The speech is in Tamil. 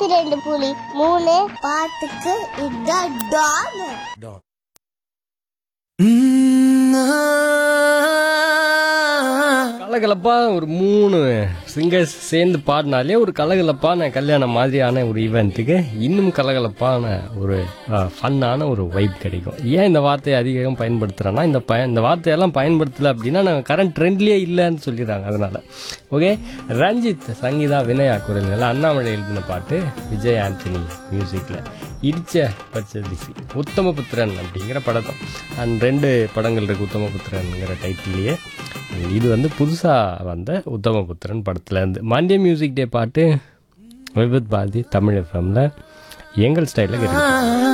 நூத்தி ரெண்டு புலி மூணு பாட்டுக்கு இதான் டான் கலகலப்பா ஒரு மூணு சிங்கர்ஸ் சேர்ந்து பாடினாலே ஒரு கலகலப்பான கல்யாணம் மாதிரியான ஒரு ஈவெண்ட்டுக்கு இன்னும் கலகலப்பான ஒரு ஃபன்னான ஒரு வைப் கிடைக்கும் ஏன் இந்த வார்த்தையை அதிகம் பயன்படுத்துகிறேன்னா இந்த பய இந்த வார்த்தையெல்லாம் பயன்படுத்தலை அப்படின்னா நாங்கள் கரண்ட் ட்ரெண்ட்லேயே இல்லைன்னு சொல்லிடுறாங்க அதனால ஓகே ரஞ்சித் சங்கீதா வினயா குரல்கள் அண்ணாமலை எழுதின பாட்டு விஜய் ஆண்டனி மியூசிக்கில் இடிச்ச பச்சரிசி உத்தமபுத்திரன் அப்படிங்கிற படம் அண்ட் ரெண்டு படங்கள் இருக்கு உத்தமபுத்திரன்ங்கிற டைட்டிலேயே இது வந்து புதுசாக வந்த உத்தமபுத்திரன் படத்துல இருந்து மண்டே மியூசிக் டே பாட்டு விபத் பாரதி தமிழ் எஃப்எம்ல எங்கள் ஸ்டைலில் கேட்டு